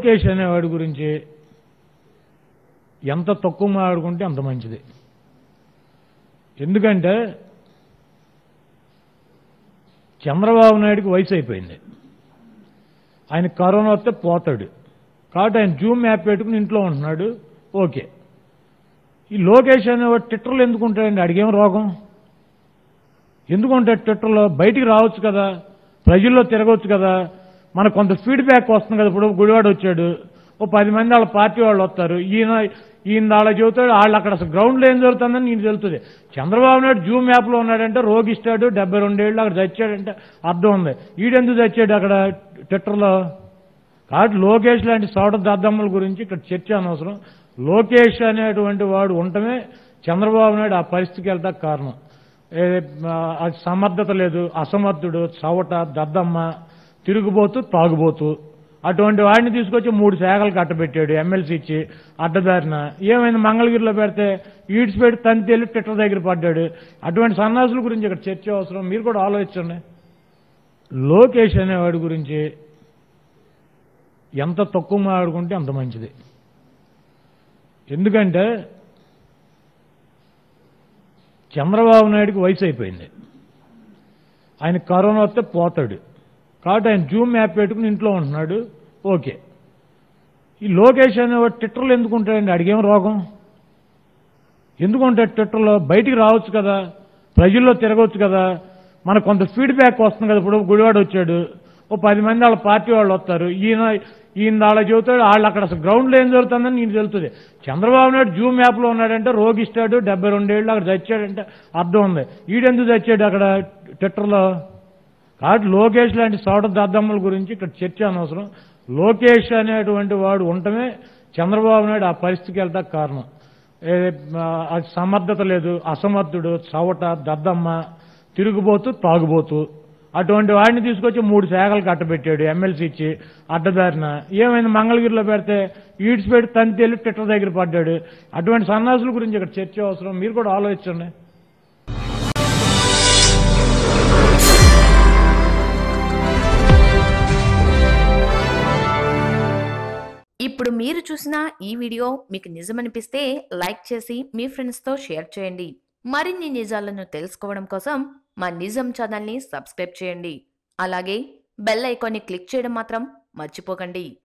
లోకేష్ అనేవాడి గురించి ఎంత తక్కువ మాట్లాడుకుంటే అంత మంచిది ఎందుకంటే చంద్రబాబు నాయుడుకి వయసు అయిపోయింది ఆయన కరోనా వస్తే పోతాడు కాబట్టి ఆయన జూమ్ యాప్ పెట్టుకుని ఇంట్లో ఉంటున్నాడు ఓకే ఈ లోకేష్ అనేవాడు ట్విట్టర్లో ఎందుకు ఉంటాడండి అడిగేం రోగం ఎందుకు ఉంటాడు ట్విట్టర్లో బయటికి రావచ్చు కదా ప్రజల్లో తిరగవచ్చు కదా మనకు కొంత ఫీడ్బ్యాక్ వస్తుంది కదా ఇప్పుడు గుడివాడ వచ్చాడు ఓ పది మంది వాళ్ళ పార్టీ వాళ్ళు వస్తారు ఈయన ఈయన వాళ్ళ చెబుతాడు వాళ్ళు అక్కడ అసలు గ్రౌండ్లో ఏం జరుగుతుందని నేను తెలుస్తుంది చంద్రబాబు నాయుడు జూమ్ యాప్లో ఉన్నాడంటే రోగిస్తాడు డెబ్బై రెండేళ్ళు అక్కడ చచ్చాడంటే అర్థం ఉంది ఈడెందుకు చచ్చాడు అక్కడ ట్విట్టర్లో కాబట్టి లోకేష్ లాంటి సోడ దద్దమ్మల గురించి ఇక్కడ చర్చ అనవసరం లోకేష్ అనేటువంటి వాడు ఉండటమే చంద్రబాబు నాయుడు ఆ పరిస్థితికి వెళ్తా కారణం ఏ, ఆ, అది సమర్థత లేదు అసమర్థుడు చవట దద్దమ్మ తిరుగుబోతూ తాగుబోతూ అటువంటి వాడిని తీసుకొచ్చి మూడు శాఖలు కట్టబెట్టాడు ఎమ్మెల్సీ ఇచ్చి అడ్డదారిన ఏమైంది మంగళగిరిలో పెడితే ఈడ్స్ పెట్టి తంతి వెళ్ళి ట్విట్టర్ దగ్గర పడ్డాడు అటువంటి సన్నాసుల గురించి ఇక్కడ చర్చ అవసరం మీరు కూడా ఆలోచించండి లోకేష్ అనేవాడి గురించి ఎంత తక్కువ మాట్లాడుకుంటే అంత మంచిది ఎందుకంటే చంద్రబాబు నాయుడుకి వయసు అయిపోయింది ఆయన కరోనా వస్తే పోతాడు కాబట్టి ఆయన జూమ్ యాప్ పెట్టుకుని ఇంట్లో ఉంటున్నాడు ఓకే ఈ లోకేష్ అనేవాడు ట్విట్టర్లో ఎందుకు ఉంటాడండి అడిగేం రోగం ఎందుకు ఉంటాడు ట్విట్టర్లో బయటికి రావచ్చు కదా ప్రజల్లో తిరగవచ్చు కదా మనకు కొంత ఫీడ్బ్యాక్ వస్తుంది కదా ఇప్పుడు గుడివాడ వచ్చాడు ఓ పది మంది వాళ్ళ పార్టీ వాళ్ళు వస్తారు ఈయన ఈయన వాళ్ళ చెబుతాడు వాళ్ళు అక్కడ అసలు గ్రౌండ్లో ఏం జరుగుతుందని నేను తెలుస్తుంది చంద్రబాబు నాయుడు జూమ్ యాప్లో ఉన్నాడంటే రోగిస్తాడు డెబ్బై రెండేళ్ళు అక్కడ చచ్చాడంటే అర్థం ఉంది ఈడెందుకు చచ్చాడు అక్కడ ట్విట్టర్లో కాబట్టి లోకేష్ లాంటి సోడ దద్దమ్మల గురించి ఇక్కడ చర్చ అనవసరం లోకేష్ అనేటువంటి వాడు ఉండటమే చంద్రబాబు నాయుడు ఆ పరిస్థితికి వెళ్తా కారణం ఏ, ఆ, అది సమర్థత లేదు అసమర్థుడు చవట దద్దమ్మ తిరుగుబోతూ తాగుబోతూ అటువంటి వాడిని తీసుకొచ్చి మూడు శాఖలు కట్టబెట్టాడు ఎమ్మెల్సీ ఇచ్చి అడ్డదారిన ఏమైంది మంగళగిరిలో పెడితే ఈడ్స్ పెట్టి తంతి వెళ్ళి ట్విట్టర్ దగ్గర పడ్డాడు అటువంటి సన్నాసుల గురించి ఇక్కడ చర్చ అవసరం మీరు కూడా ఆలోచించండి ఇప్పుడు మీరు చూసిన ఈ వీడియో మీకు నిజమనిపిస్తే లైక్ చేసి మీ ఫ్రెండ్స్తో షేర్ చేయండి మరిన్ని నిజాలను తెలుసుకోవడం కోసం మా నిజం ఛానల్ని సబ్స్క్రైబ్ చేయండి అలాగే బెల్ ఐకాన్ని క్లిక్ చేయడం మాత్రం మర్చిపోకండి